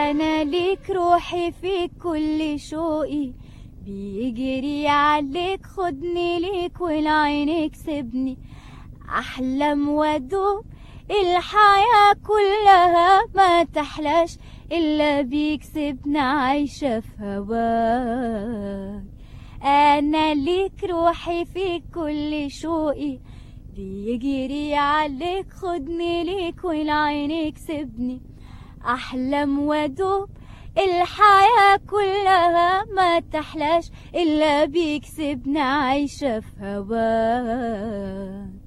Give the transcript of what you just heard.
انا ليك روحي في كل شوقي بيجري عليك خدني ليك والعينك سيبني احلم وادوب الحياة كلها ما تحلاش الا بيك سيبنا عايشة في هواك انا ليك روحي في كل شوقي بيجري عليك خدني ليك والعينك سيبني احلم وادوب الحياة كلها ما تحلاش إلا بيك سيبنا عايشة في هواك